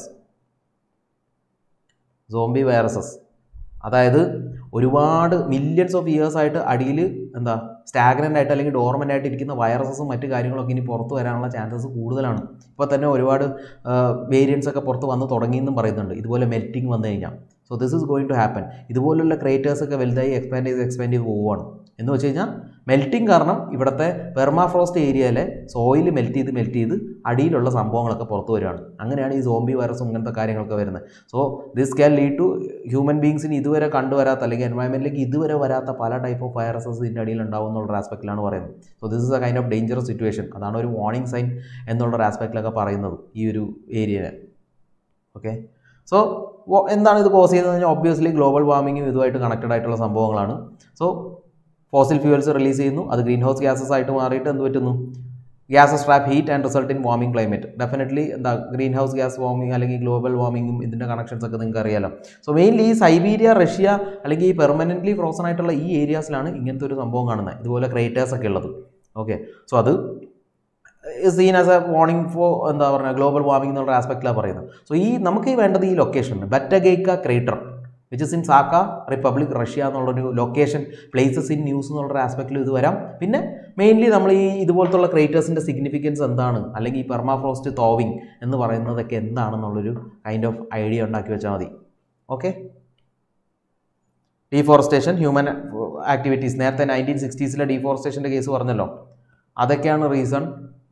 zombie viruses അതായത് ഒരുപാട് മില്യൺസ് ഓഫ് ഇയേഴ്സ് ആയിട്ട് അടിയിൽ എന്താ സ്റ്റാഗ്നൻ്റ് ആയിട്ട് അല്ലെങ്കിൽ ഡോർമൻ്റ് ആയിട്ട് ഇരിക്കുന്ന വൈറസസും മറ്റു കാര്യങ്ങളൊക്കെ ഇനി പുറത്ത് വരാനുള്ള ചാൻസസ് കൂടുതലാണ് ഇപ്പോൾ തന്നെ ഒരുപാട് വേരിയൻസ് ഒക്കെ പുറത്ത് വന്ന് തുടങ്ങിയെന്നും പറയുന്നുണ്ട് ഇതുപോലെ മെൽറ്റിംഗ് വന്നു കഴിഞ്ഞാൽ so this is going to happen ഇതുപോലുള്ള ക്രേറ്റേഴ്സ് ഒക്കെ വലുതായി എക്സ്പാൻഡ് ചെയ്ത് എക്സ്പാൻഡ് ചെയ്ത് പോവുകയാണ് എന്ന് വെച്ച് കഴിഞ്ഞാൽ മെൽറ്റിംഗ് കാരണം ഇവിടുത്തെ പെർമാഫ്രോസ്റ്റ് ഏരിയയിലെ സോയിൽ മെൽറ്റ് ചെയ്ത് മെൽറ്റ് ചെയ്ത് അടിയിലുള്ള സംഭവങ്ങളൊക്കെ പുറത്തു വരികയാണ് അങ്ങനെയാണ് ഈ സോംബി വൈറസും ഇങ്ങനത്തെ കാര്യങ്ങളൊക്കെ വരുന്നത് so this can lead to human ബീങ്സിന് ഇതുവരെ കണ്ടുവരാത്ത അല്ലെങ്കിൽ എൻവയൺമെൻറ്റിലേക്ക് ഇതുവരെ വരാത്ത പല ടൈപ്പ് ഓഫ് വൈറസസ് ഇതിൻ്റെ അടിയിൽ ഉണ്ടാവും എന്നുള്ള ആസ്പെക്റ്റിലാണ് പറയുന്നത് so this is a kind of dangerous situation അതാണ് ഒരു വാർണിംഗ് സൈൻ എന്നുള്ള ആസ്പെക്റ്റിലൊക്കെ പറയുന്നത് ഈ ഒരു ഏരിയയെ ഓക്കെ സോ എന്താണ് ഇത് കോസ് ചെയ്യുന്നത് കഴിഞ്ഞാൽ ഒബ്വിയസ്ലി ഗ്ലോബൽ വാർമിങ്ങും ഇതുമായിട്ട് കണക്റ്റഡ് ആയിട്ടുള്ള സംഭവങ്ങളാണ് സോ ഫോസിൽ ഫ്യൂവൽസ് റിലീസ് ചെയ്യുന്നു അത് ഗ്രീൻ ഹൗസ് ഗ്യാസസ് ആയിട്ട് മാറിയിട്ട് എന്ത് പറ്റുന്നു gases trap heat and result in warming climate definitely എന്താ ഗ്രീൻ ഹൗസ് ഗ്യാസ് വാർമിംഗ് അല്ലെങ്കിൽ ഗ്ലോബൽ വാർമിങ്ങും ഇതിൻ്റെ കണക്ഷൻസ് ഒക്കെ നിങ്ങൾക്ക് അറിയാലോ സോ മെയിൻലി ഈ സൈബീരിയ റഷ്യ അല്ലെങ്കിൽ ഈ പെർമനൻ്റ്ലി ഫ്രോസൺ ആയിട്ടുള്ള ഈ ഏരിയാസിലാണ് ഇങ്ങനത്തെ ഒരു സംഭവം കാണുന്നത് ഇതുപോലെ ക്രേറ്റേഴ്സ് ഒക്കെ ഉള്ളത് ഓക്കെ സോ അത് seen as a warning for എന്താ പറയുക ഗ്ലോബൽ വാർമിംഗ് എന്നുള്ള ആസ്പെക്റ്റിലാണ് പറയുന്നത് സോ ഈ നമുക്ക് ഈ വേണ്ടത് ഈ location Batagaika crater which is in Sakha republic Russia എന്നുള്ളൊരു ലൊക്കേഷൻ പ്ലേസസ് ഇൻ ന്യൂസ് എന്നുള്ളൊരു ആസ്പെക്റ്റിൽ ഇത് വരാം പിന്നെ മെയിൻലി നമ്മൾ ഈ ഇതുപോലത്തുള്ള ക്രേറ്റേഴ്സിൻ്റെ സിഗ്നിഫിക്കൻസ് എന്താണ് അല്ലെങ്കിൽ ഈ പെർമാഫ്രോസ്റ്റ് തോവിങ് എന്ന് പറയുന്നതൊക്കെ എന്താണെന്നുള്ളൊരു കൈൻഡ് ഓഫ് ഐഡിയ ഉണ്ടാക്കി വെച്ചാൽ മതി ഓക്കെ ഡീഫോറസ്റ്റേഷൻ ഹ്യൂമൻ ആക്ടിവിറ്റീസ് നേരത്തെ നയൻറ്റീൻ സിക്സ്റ്റീസിലെ ഡീഫോറസ്റ്റേഷൻ്റെ കേസ് പറഞ്ഞല്ലോ അതൊക്കെയാണ് റീസൺ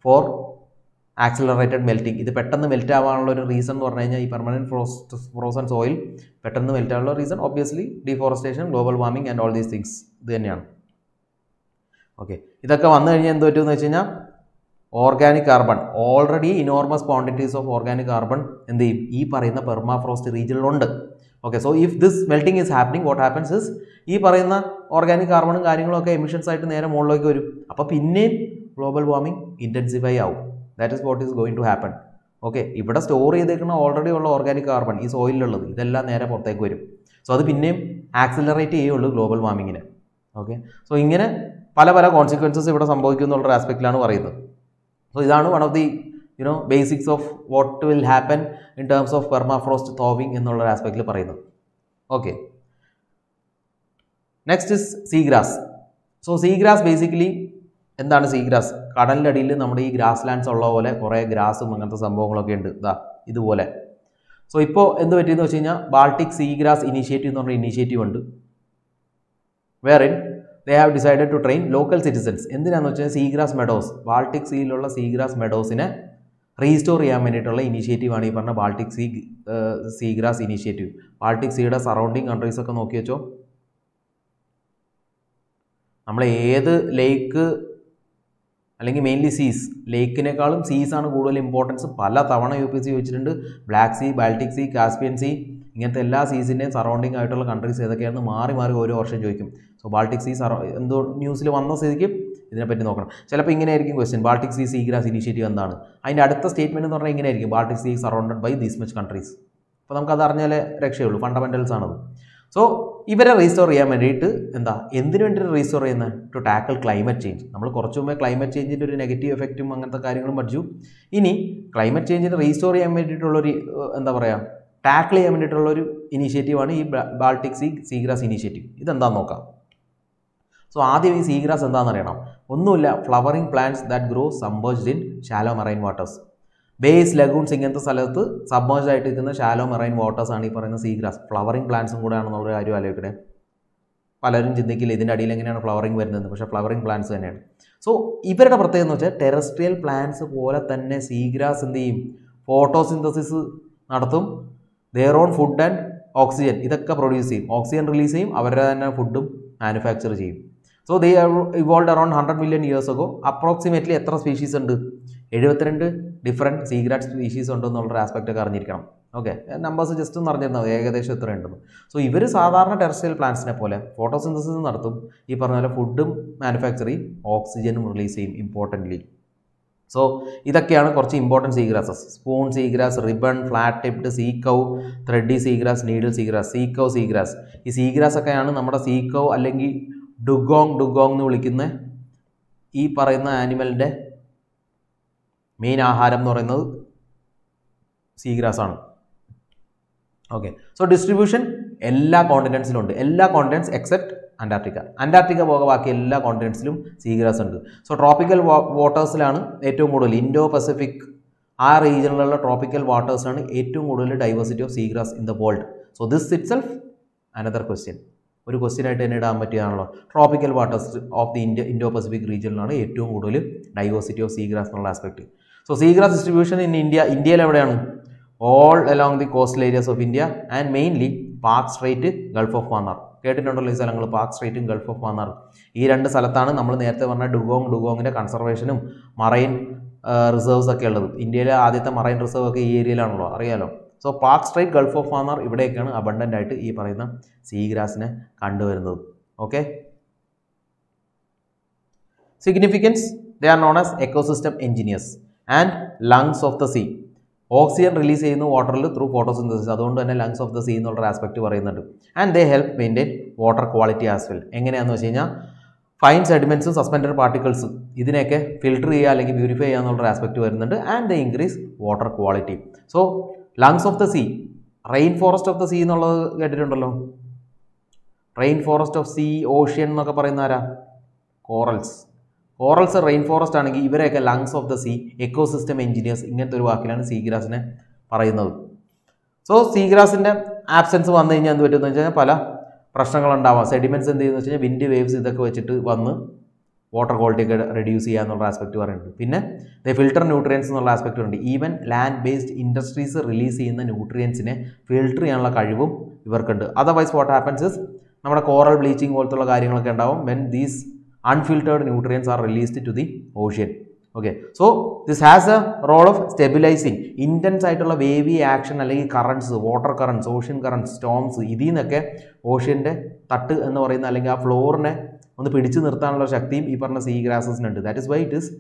ഫോർ ആക്സിലറേറ്റഡ് മെൽറ്റിംഗ് ഇത് പെട്ടെന്ന് മെൽറ്റ് ആവാനുള്ള ഒരു റീസൺ എന്ന് പറഞ്ഞു കഴിഞ്ഞാൽ ഈ പെർമനൻറ്റ് ഫ്രോസ്റ്റ് ഫ്രോസൺ സോയിൽ പെട്ടെന്ന് മെൽറ്റ് ആവാനുള്ള reason obviously deforestation global warming and all these things ഇത് തന്നെയാണ് ഓക്കെ ഇതൊക്കെ വന്നു കഴിഞ്ഞാൽ എന്ത് പറ്റുമെന്ന് വെച്ച് കഴിഞ്ഞാൽ organic carbon already enormous quantities of organic carbon എന്ത് ചെയ്യും ഈ പറയുന്ന പെർമാഫ്രോസ്റ്റ് റീജിയനിലുണ്ട് okay so if this melting is happening what happens is ഈ പറയുന്ന ഓർഗാനിക് കാർബണും കാര്യങ്ങളൊക്കെ എമിഷൻസ് ആയിട്ട് നേരെ മുകളിലേക്ക് വരും അപ്പോൾ പിന്നെയും ഗ്ലോബൽ വാർമിംഗ് ഇൻറ്റൻസിഫൈ ആവും that is what is going to happen okay ഇവിടെ സ്റ്റോർ ചെയ്തേക്കുന്ന ഓൾറെഡി ഉള്ള ഓർഗാനിക് കാർബൺ ഈ സോയിലുള്ളത് ഇതെല്ലാം നേരെ പുറത്തേക്ക് വരും സോ അത് പിന്നെയും ആക്സിലറേറ്റ് ചെയ്യുള്ളൂ ഗ്ലോബൽ വാർമിങ്ങിനെ ഓക്കെ സോ ഇങ്ങനെ പല പല കോൺസിക്വൻസസ് ഇവിടെ സംഭവിക്കും എന്നുള്ള ആസ്പെക്റ്റിലാണ് പറയുന്നത് സോ ഇതാണ് one of the you know basics of what will happen in terms of permafrost thawing എന്നുള്ള ആസ്പെക്റ്റിൽ പറയുന്നത് okay next is seagrass so seagrass basically എന്താണ് സീഗ്രാസ് കടലിൻ്റെ അടിയിൽ നമ്മുടെ ഈ ഗ്രാസ് ലാൻഡ്സ് ഉള്ള പോലെ കുറേ ഗ്രാസും അങ്ങനത്തെ സംഭവങ്ങളൊക്കെ ഉണ്ട് ഇതാ ഇതുപോലെ സോ ഇപ്പോൾ എന്ത് പറ്റിയെന്ന് വെച്ച് കഴിഞ്ഞാൽ ബാൾട്ടിക് സീഗ്രാസ് ഇനീഷ്യേറ്റീവ് എന്ന് പറഞ്ഞ ഇനീഷ്യേറ്റീവ് ഉണ്ട് വേറെ they have decided to train local citizens എന്തിനാന്ന് വെച്ചാൽ seagrass meadows Baltic സീയിലുള്ള seagrass മെഡോസിനെ restore ചെയ്യാൻ വേണ്ടിയിട്ടുള്ള ഇനീഷ്യേറ്റീവാണ് ഈ പറഞ്ഞ Baltic sea seagrass initiative Baltic സീയുടെ surrounding countries ഒക്കെ നോക്കി വെച്ചോ നമ്മൾ ഏത് ലേക്ക് അല്ലെങ്കിൽ മെയിൻലി സീസ് ലേക്കിനേക്കാളും സീസാണ് കൂടുതൽ ഇമ്പോർട്ടൻസ് പല തവണ യു പി സി ചോദിച്ചിട്ടുണ്ട് black sea Baltic sea Caspian sea ഇങ്ങനത്തെ എല്ലാ സീസിൻ്റെയും സറൗണ്ടിങ് ആയിട്ടുള്ള കൺട്രീസ് ഏതൊക്കെയാണെന്ന് മാറി മാറി ഓരോ വർഷം ചോദിക്കും സോ ബാൾട്ടിക് സീ സറൗ എന്തോ ന്യൂസിൽ വന്ന സ്ഥിതിക്ക് ഇതിനെപ്പറ്റി നോക്കണം ചിലപ്പോൾ ഇങ്ങനെ ആയിരിക്കും question Baltic sea seagrass initiative എന്താണ് അതിൻ്റെ അടുത്ത സ്റ്റേറ്റ്മെൻറ്റ് എന്ന് പറഞ്ഞാൽ ഇങ്ങനെ ആയിരിക്കും Baltic sea surrounded by these much countries അപ്പോൾ നമുക്കത് അറിഞ്ഞാലേ രക്ഷയുള്ളൂ ഫണ്ടമെൻറ്റൽസ് ആണത് സോ ഇവരെ റീസ്റ്റോർ ചെയ്യാൻ വേണ്ടിയിട്ട് എന്താ എന്തിനു വേണ്ടിയിട്ട് റീസ്റ്റോർ ചെയ്യുന്നത് ടു ടാക്കിൾ ക്ലൈമറ്റ് ചേഞ്ച് നമ്മൾ കുറച്ച് മുമ്പേ ക്ലൈമറ്റ് ചേഞ്ചിൻ്റെ ഒരു നെഗറ്റീവ് എഫക്റ്റും അങ്ങനത്തെ കാര്യങ്ങളും പഠിച്ചു ഇനി ക്ലൈമറ്റ് ചേഞ്ചിനെ റീസ്റ്റോർ ചെയ്യാൻ വേണ്ടിയിട്ടുള്ളൊരു ഏഹ്, എന്താ പറയുക ടാക്കിൾ ചെയ്യാൻ വേണ്ടിയിട്ടുള്ളൊരു ഇനീഷ്യേറ്റീവാണ് ഈ ബാൾട്ടിക് സീ സീഗ്രാസ് ഇനീഷ്യേറ്റീവ് ഇതെന്താണെന്ന് നോക്കാം സോ ആദ്യം ഈ സീഗ്രാസ് എന്താണെന്ന് അറിയണം ഒന്നുമില്ല flowering plants that grow submerged in shallow marine waters bays lagoons ഇങ്ങനത്തെ സ്ഥലത്ത് സബ്മേർജ് ആയിട്ട് നിൽക്കുന്ന ഷാലോ മറൈൻ വാട്ടേഴ്സ് ആണ് ഈ പറയുന്ന സീഗ്രാസ് ഫ്ലവറിംഗ് പ്ലാന്റ്സും കൂടെ ആണെന്നുള്ള കാര്യം ആലോചിക്കണേ പലരും ചിന്തിക്കില്ല ഇതിൻ്റെ അടിയിൽ എങ്ങനെയാണ് ഫ്ലവറിംഗ് വരുന്നത് പക്ഷേ ഫ്ലവറിംഗ് പ്ലാന്റ്സ് തന്നെയാണ് സോ ഇവരുടെ പ്രത്യേകത എന്ന് വെച്ചാൽ ടെറസ്ട്രിയൽ പ്ലാന്റ്സ് പോലെ തന്നെ സീഗ്രാസ് എന്ത് ചെയ്യും ഫോട്ടോസിന്തസിസ് നടത്തും their own food and oxygen ഇതൊക്കെ പ്രൊഡ്യൂസ് ചെയ്യും ഓക്സിജൻ റിലീസ് ചെയ്യും അവരുടെ തന്നെ ഫുഡും മാനുഫാക്ചർ ചെയ്യും so they evolved around hundred million years ഒക്കെ അപ്രോക്സിമേറ്റ്ലി എത്ര സ്പീഷീസ് ഉണ്ട് എഴുപത്തിരണ്ട് ഡിഫറെൻറ്റ് സീഗ്രാറ്റ് സ്പീഷീസ് ഉണ്ടെന്നുള്ള ആസ്പെക്റ്റ് ഒക്കെ അറിഞ്ഞിരിക്കണം ഓക്കെ നമ്പേഴ്സ് ജസ്റ്റ് ഒന്ന് അറിഞ്ഞിരുന്നത് ഏകദേശം എത്ര ഉണ്ടെന്ന് സോ ഇവർ സാധാരണ ടെറസ്ട്രിയൽ പ്ലാന്റ്സിനെ പോലെ ഫോട്ടോസിന്തസിസ് നടത്തും ഈ പറഞ്ഞ പോലെ ഫുഡും മാനുഫാക്ചർ ചെയ്യും ഓക്സിജനും റിലീസ് ചെയ്യും ഇമ്പോർട്ടൻ്റ്ലി സോ ഇതൊക്കെയാണ് കുറച്ച് important seagrasses spoon seagrass ribbon flat tipped sea cow thready seagrass needle seagrass sea cow seagrass ഈ സീഗ്രാസ് ഒക്കെയാണ് നമ്മുടെ സീക്കൗ അല്ലെങ്കിൽ ഡുഗോങ് ഡുഗോങ് എന്ന് വിളിക്കുന്ന ഈ പറയുന്ന ആനിമലിൻ്റെ മെയിൻ ആഹാരം എന്ന് പറയുന്നത് സീഗ്രാസ് ആണ് ഓക്കെ സോ ഡിസ്ട്രിബ്യൂഷൻ എല്ലാ കോണ്ടിനെൻസിലും ഉണ്ട് എല്ലാ കോണ്ടിനെൻസ് എക്സെപ്റ്റ് അന്റാർട്ടിക്ക അന്റാർട്ടിക്ക പോകെ ബാക്കി എല്ലാ കോണ്ടിനെൻസിലും സീഗ്രാസ് ഉണ്ട് സോ ട്രോപ്പിക്കൽ വാട്ടേഴ്സിലാണ് ഏറ്റവും കൂടുതൽ ഇൻഡോ പസഫിക് ആ റീജിയനിലുള്ള ട്രോപ്പിക്കൽ വാട്ടേഴ്സാണ് ഏറ്റവും കൂടുതൽ diversity of seagrass in the world so this itself another question ഒരു ക്വസ്റ്റ്യൻ ആയിട്ട് തന്നെ ഇടാൻ പറ്റിയതാണല്ലോ tropical waters of the India Indo Pacific റീജിയനിലാണ് ഏറ്റവും കൂടുതൽ ഡൈവേഴ്സിറ്റി ഓഫ് സീഗ്രാസ് എന്നുള്ള aspect so seagrass distribution in India ഇന്ത്യയിൽ എവിടെയാണ് all along the coastal areas of India and mainly Palk strait gulf of Mannar കേട്ടിട്ടുണ്ടല്ലോ ഈ സ്ഥലങ്ങൾ പാർക്ക് സ്ട്രേറ്റും ഗൾഫ് ഓഫ് മാന്നാർ ഈ രണ്ട് സ്ഥലത്താണ് നമ്മൾ നേരത്തെ പറഞ്ഞ ഡുഗോങ് ഡുഗോങ്ങിൻ്റെ കൺസർവേഷനും മറൈൻ റിസർവ്സ് ഒക്കെ ഉള്ളത് ഇന്ത്യയിലെ ആദ്യത്തെ മറൈൻ റിസർവ് ഒക്കെ ഈ ഏരിയയിലാണല്ലോ അറിയാലോ so Palk strait gulf of Mannar ഇവിടെയൊക്കെയാണ് അബണ്ടൻ്റ് ആയിട്ട് ഈ പറയുന്ന സീഗ്രാസിനെ കണ്ടുവരുന്നത് okay significance they are known as ecosystem engineers and lungs of the sea oxygen release ചെയ്യുന്ന വാട്ടറിൽ ത്രൂ ഫോട്ടോസിന്തസിസ് അതുകൊണ്ട് തന്നെ ലങ്സ് ഓഫ് ദ സീ എന്നുള്ള ആസ്പെക്ട് പറയുന്നുണ്ട് and they help maintain water quality as well എങ്ങനെയാണെന്ന് വെച്ച് കഴിഞ്ഞാൽ ഫൈൻ സെഡിമെൻസും സസ്പെൻഡഡ് പാർട്ടിക്കിൾസും ഇതിനെയൊക്കെ ഫിൽട്ടർ ചെയ്യുക അല്ലെങ്കിൽ പ്യൂരിഫൈ ചെയ്യുക എന്നുള്ള ആസ്പെക്ട് വരുന്നുണ്ട് and the increase water quality so lungs of the sea rain forest of the sea എന്നുള്ളത് കേട്ടിട്ടുണ്ടല്ലോ rain forest of sea ocean എന്നൊക്കെ പറയുന്ന ആരാ കോറൽസ് കോറൽസ് റെയിൻ ഫോറസ്റ്റ് ആണെങ്കിൽ ഇവരെയൊക്കെ lungs of the sea ecosystem engineers ഇങ്ങനത്തെ ഒരു വാക്കിലാണ് സീഗ്രാസിനെ പറയുന്നത് സോ സീഗ്രാസിൻ്റെ ആബ്സെൻസ് വന്നു കഴിഞ്ഞാൽ എന്ത് പറ്റുമെന്ന് വെച്ച് കഴിഞ്ഞാൽ പല പ്രശ്നങ്ങളുണ്ടാവാം സെഡിമെൻറ്റ്സ് എന്ത് ചെയ്യുന്നത് വെച്ച് കഴിഞ്ഞാൽ വിൻഡ് വേവ്സ് ഇതൊക്കെ വെച്ചിട്ട് വന്ന് വാട്ടർ ക്വാളിറ്റി ഒക്കെ റെഡ്യൂസ് ചെയ്യുക എന്നുള്ള ആസ്പെക്ട് പറയുന്നുണ്ട് പിന്നെ ദ ഫിൽട്ടർ ന്യൂട്രിയൻസ് എന്നുള്ള ആസ്പെക്ട് ഉണ്ട് even land based industries release ചെയ്യുന്ന ന്യൂട്രിയൻസിനെ ഫിൽട്ടർ ചെയ്യാനുള്ള കഴിവും ഇവർക്കുണ്ട് അതർവൈസ് വാട്ട് ഹാപ്പൻസ് ഇസ് നമ്മുടെ കോറൽ ബ്ലീച്ചിങ് പോലത്തുള്ള കാര്യങ്ങളൊക്കെ ഉണ്ടാവും when these unfiltered nutrients are released to the ocean okay so this has a role of stabilizing intense ആയിട്ടുള്ള വേവി ആക്ഷൻ അല്ലെങ്കിൽ currents water currents ocean currents storms ഇതിൽ നിന്നൊക്കെ ഓഷ്യൻ്റെ തട്ട് എന്ന് പറയുന്ന അല്ലെങ്കിൽ ആ ഫ്ലോറിനെ ഒന്ന് പിടിച്ചു നിർത്താനുള്ള ശക്തിയും ഈ പറഞ്ഞ സീ ഗ്രാസസിനുണ്ട് that is why it is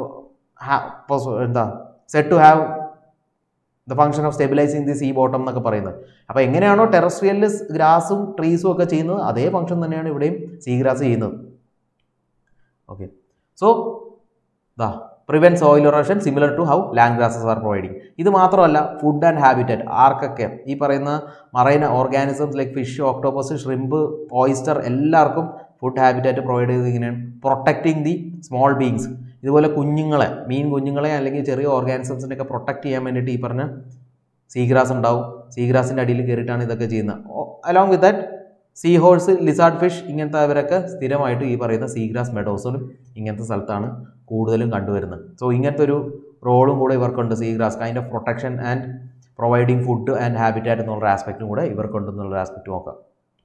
എന്താ set to have the function of stabilizing the sea bottom എന്നൊക്കെ പറയുന്നത് അപ്പോൾ എങ്ങനെയാണോ ടെറസ്ട്രിയലിൽ ഗ്രാസും ട്രീസും ഒക്കെ ചെയ്യുന്നത് അതേ ഫംഗ്ഷൻ തന്നെയാണ് ഇവിടെയും സീ ഗ്രാസ് ചെയ്യുന്നത് okay so the prevent soil erosion similar to how land grasses are providing ഇത് മാത്രമല്ല ഫുഡ് ആൻഡ് ഹാബിറ്ററ്റ് ആർക്കൊക്കെ ഈ പറയുന്ന marine organisms like fish octopus shrimp oyster എല്ലാവർക്കും ഫുഡ് ഹാബിറ്റാറ്റ് പ്രൊവൈഡ് ചെയ്തത് ഇങ്ങനെയാണ് പ്രൊട്ടക്റ്റിംഗ് ദി സ്മോൾ ബീങ്സ് ഇതുപോലെ കുഞ്ഞുങ്ങളെ മീൻ കുഞ്ഞുങ്ങളെ അല്ലെങ്കിൽ ചെറിയ ഓർഗാനിസംസിനെ ഒക്കെ പ്രൊട്ടക്റ്റ് ചെയ്യാൻ വേണ്ടിയിട്ട് ഈ പറഞ്ഞ സീഗ്രാസ് ഉണ്ടാവും സീഗ്രാസിൻ്റെ അടിയിൽ കയറിയിട്ടാണ് ഇതൊക്കെ ചെയ്യുന്നത് along with that sea horse lizard fish ഇങ്ങനത്തെ അവരൊക്കെ സ്ഥിരമായിട്ട് ഈ പറയുന്ന സീഗ്രാസ് മെഡോസിലും ഇങ്ങനത്തെ സ്ഥലത്താണ് കൂടുതലും കണ്ടുവരുന്നത് സോ ഇങ്ങനത്തെ ഒരു റോളും കൂടെ ഇവർക്കുണ്ട് seagrass kind of protection and providing food and habitat എന്നുള്ള ആസ്പെക്റ്റും കൂടെ ഇവർക്കുണ്ട് എന്നുള്ള ആസ്പെക്റ്റ് നോക്കാം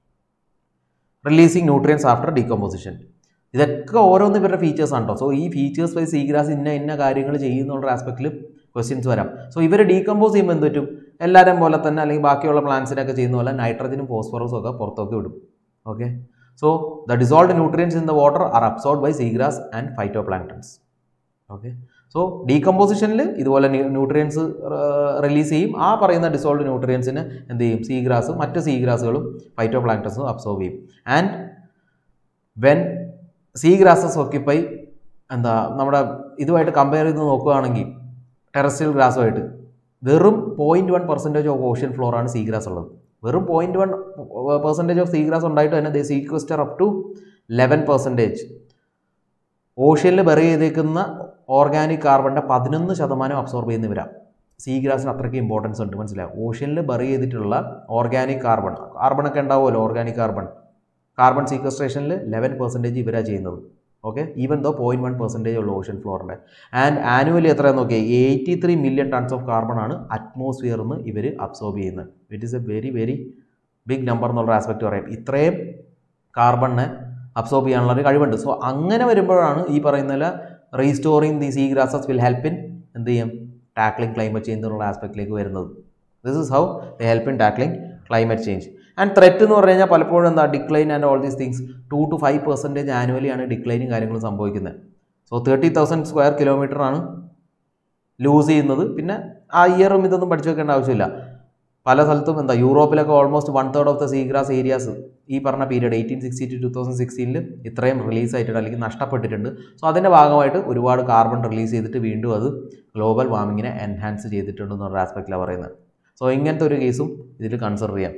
റിലീസിങ് ന്യൂട്രിയൻസ് ആഫ്റ്റർ ഡീകമ്പോസിഷൻ ഇതൊക്കെ ഓരോന്ന് ഇവരുടെ ഫീച്ചേഴ്സ് ആണ് കേട്ടോ സോ ഈ ഫീച്ചേഴ്സ് വൈസ് സീഗ്രാസ് ഇന്ന ഇന്ന കാര്യങ്ങൾ ചെയ്യുന്നുള്ള ആസ്പെക്റ്റിൽ ക്വസ്റ്റ്യൻസ് വരാം സോ ഇവർ ഡീകമ്പോസ് ചെയ്യുമ്പോൾ എന്ത് പറ്റും എല്ലാവരും പോലെ തന്നെ അല്ലെങ്കിൽ ബാക്കിയുള്ള പ്ലാന്റ്സിനൊക്കെ ചെയ്യുന്ന പോലെ നൈട്രജനും ഫോസ്ഫറസും ഒക്കെ പുറത്തേക്ക് വിടും okay so the dissolved nutrients in the water are absorbed by seagrass and phytoplanktons okay so ഡീകമ്പോസിഷനിൽ ഇതുപോലെ ന്യൂട്രിയൻസ് റിലീസ് ചെയ്യും ആ പറയുന്ന ഡിസോൾഡ് ന്യൂട്രിയൻസിന് എന്ത് ചെയ്യും സീഗ്രാസും മറ്റ് സീഗ്രാസുകളും ഫൈറ്റോ പ്ലാങ്ടൺസും അബ്സോർവ് ചെയ്യും ആൻഡ് വെൻ സീഗ്രാസസ് ഒക്കിപ്പൈ എന്താ നമ്മുടെ ഇതുമായിട്ട് കമ്പയർ ചെയ്ത് നോക്കുകയാണെങ്കിൽ ടെറസ്ട്രിയൽ ഗ്രാസുമായിട്ട് വെറും point one percentage of ocean ഫ്ലോറാണ് സീഗ്രാസ് ഉള്ളത് വെറും point one percentage of seagrass ഉണ്ടായിട്ട് തന്നെ they sequester up to eleven percentage ഓഷ്യനിൽ ബെറി ചെയ്തേക്കുന്ന ഓർഗാനിക് കാർബണിൻ്റെ പതിനൊന്ന് ശതമാനം അബ്സോർബ് ചെയ്യുന്നവരാണ് സീഗ്രാസിന് അത്രയ്ക്ക് ഇമ്പോർട്ടൻസ് ഉണ്ട് മനസ്സിലാവും ഓഷ്യനിൽ ബെറി ചെയ്തിട്ടുള്ള ഓർഗാനിക് കാർബൺ കാർബണൊക്കെ ഉണ്ടാവുമല്ലോ ഓർഗാനിക് കാർബൺ കാർബൺ സീക്വസ്ട്രേഷനിൽ ലെവൻ പെർസെൻറ്റേജ് ഇവരാണ് ചെയ്യുന്നത് okay even though point one percentage ഉള്ള ഓഷ്യൻ ഫ്ലോറിൻ്റെ ആൻഡ് ആനുവലി എത്രയാണെന്ന് നോക്കിയാൽ eighty three million tons of carbon ആണ് അറ്റ്മോസ്ഫിയറിൽ നിന്ന് ഇവർ അബ്സോർബ് ചെയ്യുന്നത് it is a very very big number എന്നുള്ള ആസ്പെക്ട് പറയാം ഇത്രയും കാർബണിനെ അബ്സോർബ് ചെയ്യാനുള്ള ഒരു കഴിവുണ്ട് സോ അങ്ങനെ വരുമ്പോഴാണ് ഈ പറയുന്ന restoring the sea grasses will help in എന്ത് ചെയ്യും ടാക്ലിംഗ് ക്ലൈമറ്റ് ചേഞ്ച് എന്നുള്ള ആസ്പെക്റ്റിലേക്ക് വരുന്നത് this is how the help in tackling climate change and threat എന്ന് പറഞ്ഞു കഴിഞ്ഞാൽ പലപ്പോഴും എന്താ decline and all these things two to five percentage annually ആണ് ഡിക്ലൈനും കാര്യങ്ങളും സംഭവിക്കുന്നത് so thirty thousand square kilometre ആണ് ലൂസ് ചെയ്യുന്നത് പിന്നെ ആ ഇയറും ഇതൊന്നും പഠിച്ചു വെക്കേണ്ട ആവശ്യമില്ല പല സ്ഥലത്തും എന്താ യൂറോപ്പിലൊക്കെ almost one third of the seagrass areas ഈ പറഞ്ഞ period eighteen sixty to two thousand സിക്സ്റ്റീനിൽ ഇത്രയും റിലീസ് ആയിട്ടുണ്ട് അല്ലെങ്കിൽ നഷ്ടപ്പെട്ടിട്ടുണ്ട് സോ അതിൻ്റെ ഭാഗമായിട്ട് ഒരുപാട് കാർബൺ റിലീസ് ചെയ്തിട്ട് വീണ്ടും അത് ഗ്ലോബൽ വാർമിങ്ങിനെ എൻഹാൻസ് ചെയ്തിട്ടുണ്ട് എന്നുള്ള ആസ്പെക്റ്റിലാണ് പറയുന്നത് സോ ഇങ്ങനത്തെ ഒരു കേസും ഇതിൽ കൺസിഡർ ചെയ്യാം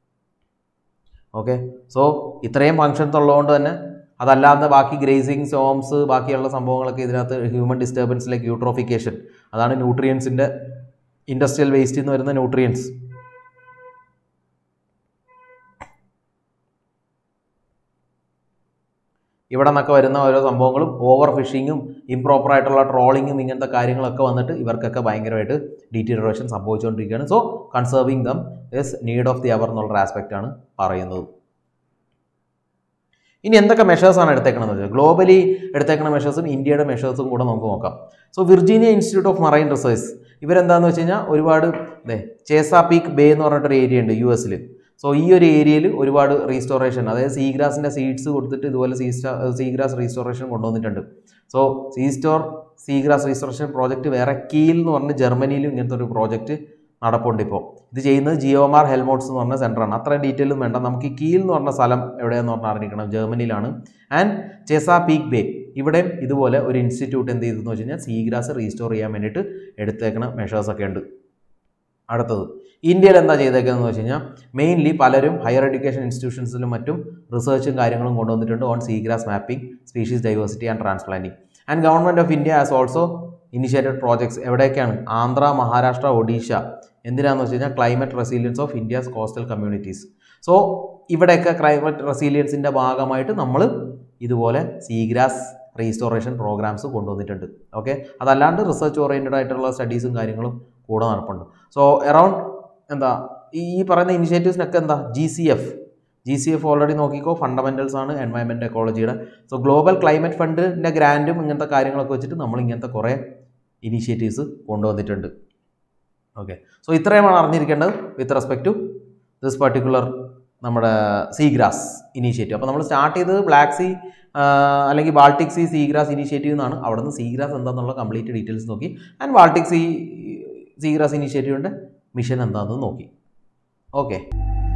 ഓക്കെ സോ ഇത്രയും ഫങ്ഷൻസ് ഉള്ളതുകൊണ്ട് തന്നെ അതല്ലാതെ ബാക്കി ഗ്രേസിങ് സോംസ് ബാക്കിയുള്ള സംഭവങ്ങളൊക്കെ ഇതിനകത്ത് ഹ്യൂമൻ ഡിസ്റ്റർബൻസ് ലൈക്ക് യൂട്രോഫിക്കേഷൻ അതാണ് ന്യൂട്രിയൻസിൻ്റെ ഇൻഡസ്ട്രിയൽ വേസ്റ്റിൽ നിന്ന് വരുന്ന ന്യൂട്രിയൻസ് ഇവിടെ നിന്നൊക്കെ വരുന്ന ഓരോ സംഭവങ്ങളും ഓവർ ഫിഷിങ്ങും ഇംപ്രോപ്പർ ആയിട്ടുള്ള ട്രോളിങ്ങും ഇങ്ങനത്തെ കാര്യങ്ങളൊക്കെ വന്നിട്ട് ഇവർക്കൊക്കെ ഭയങ്കരമായിട്ട് ഡീറ്റീരിയറേഷൻ സംഭവിച്ചുകൊണ്ടിരിക്കുകയാണ് so conserving them is need of the hour എന്നുള്ള ആസ്പെക്റ്റ് ആണ് പറയുന്നത് ഇനി എന്തൊക്കെ മെഷേഴ്സാണ് എടുത്തേക്കണമെന്ന് വെച്ചാൽ ഗ്ലോബലി എടുത്തേക്കുന്ന മെഷേഴ്സും ഇന്ത്യയുടെ മെഷേഴ്സും കൂടെ നമുക്ക് നോക്കാം so Virginia institute of marine research ഇവരെന്താണെന്ന് വെച്ച് കഴിഞ്ഞാൽ ഒരുപാട് ഇതേ ചേസാ പീക്ക് ബേ എന്ന് പറഞ്ഞിട്ടൊരു ഏരിയ ഉണ്ട് യു എസിൽ സോ ഈ ഒരു ഏരിയയിൽ ഒരുപാട് റീസ്റ്റോറേഷൻ അതായത് സീഗ്രാസിൻ്റെ സീഡ്സ് കൊടുത്തിട്ട് ഇതുപോലെ സീസ്റ്റാ സീഗ്രാസ് റീസ്റ്റോറേഷൻ കൊണ്ടുവന്നിട്ടുണ്ട് so seastore seagrass restoration project വേറെ കീൽ എന്ന് പറഞ്ഞ് ജർമ്മനിയിലും ഇങ്ങനത്തെ ഒരു പ്രോജക്റ്റ് നടപ്പുണ്ട് ഇപ്പോൾ ഇത് ചെയ്യുന്നത് ജിയോമാർ ഹെൽമോട്ട്സ് എന്ന് പറഞ്ഞ സെൻ്ററാണ് അത്ര ഡീറ്റെയിലും വേണ്ട നമുക്ക് ഈ കീൽ എന്ന് പറഞ്ഞ സ്ഥലം എവിടെയെന്ന് പറഞ്ഞാൽ അറിഞ്ഞിരിക്കണം ജർമ്മനിയിലാണ് ആൻഡ് ചെസാ പീക്ക് ബേ ഇവിടെയും ഇതുപോലെ ഒരു ഇൻസ്റ്റിറ്റ്യൂട്ട് എന്ത് ചെയ്തെന്ന് വെച്ച് കഴിഞ്ഞാൽ സീഗ്രാസ് റീസ്റ്റോർ ചെയ്യാൻ വേണ്ടിയിട്ട് എടുത്തേക്കുന്ന മെഷേഴ്സൊക്കെ ഉണ്ട് അടുത്തത് ഇന്ത്യയിൽ എന്താ ചെയ്തേക്കുന്നതെന്ന് വെച്ച് കഴിഞ്ഞാൽ മെയിൻലി പലരും ഹയർ എഡ്യൂക്കേഷൻ ഇൻസ്റ്റിറ്റ്യൂഷൻസിലും മറ്റും റിസർച്ചും കാര്യങ്ങളും കൊണ്ടുവന്നിട്ടുണ്ട് on seagrass mapping species diversity and transplanting and government of India has also initiated projects എവിടെയൊക്കെയാണ് ആന്ധ്ര മഹാരാഷ്ട്ര ഒഡീഷ എന്തിനാന്ന് വെച്ച് കഴിഞ്ഞാൽ climate resilience of India's coastal communities so ഇവിടെയൊക്കെ ക്ലൈമറ്റ് റെസീലിയൻസിൻ്റെ ഭാഗമായിട്ട് നമ്മൾ ഇതുപോലെ സീഗ്രാസ് റീസ്റ്റോറേഷൻ പ്രോഗ്രാംസ് കൊണ്ടുവന്നിട്ടുണ്ട് ഓക്കെ അതല്ലാണ്ട് റിസർച്ച് ഓറിയൻറ്റഡ് ആയിട്ടുള്ള സ്റ്റഡീസും കാര്യങ്ങളും കൂടെ നടപ്പുണ്ട് സോ എറൗണ്ട് എന്താ ഈ ഈ പറയുന്ന ഇനിഷ്യേറ്റീവ്സിനൊക്കെ എന്താ G C F G C F already നോക്കിക്കോ ഫണ്ടമെൻറ്റൽസ് ആണ് എൻവയൺമെൻറ്റ് എക്കോളജിയുടെ സോ ഗ്ലോബൽ ക്ലൈമറ്റ് ഫണ്ടിൻ്റെ ഗ്രാൻറ്റും ഇങ്ങനത്തെ കാര്യങ്ങളൊക്കെ വെച്ചിട്ട് നമ്മൾ ഇങ്ങനത്തെ കുറേ ഇനീഷ്യേറ്റീവ്സ് കൊണ്ടുവന്നിട്ടുണ്ട് ഓക്കെ സോ ഇത്രയുമാണ് അറിഞ്ഞിരിക്കേണ്ടത് with respect to this particular നമ്മുടെ സീഗ്രാസ് ഇനീഷ്യേറ്റീവ് അപ്പോൾ നമ്മൾ സ്റ്റാർട്ട് ചെയ്തത് ബ്ലാക്ക് സീ അല്ലെങ്കിൽ ബാൾട്ടിക് സീ സീഗ്രാസ് ഇനീഷ്യേറ്റീവ് എന്നാണ് അവിടെ നിന്ന് സീഗ്രാസ് എന്താണെന്നുള്ള കംപ്ലീറ്റ് ഡീറ്റെയിൽസ് നോക്കി ആൻഡ് ബാൾട്ടിക് സീ സീഗ്രാസ് ഇനീഷ്യേറ്റീവിൻ്റെ മിഷൻ എന്താണെന്ന് നോക്കി ഓക്കെ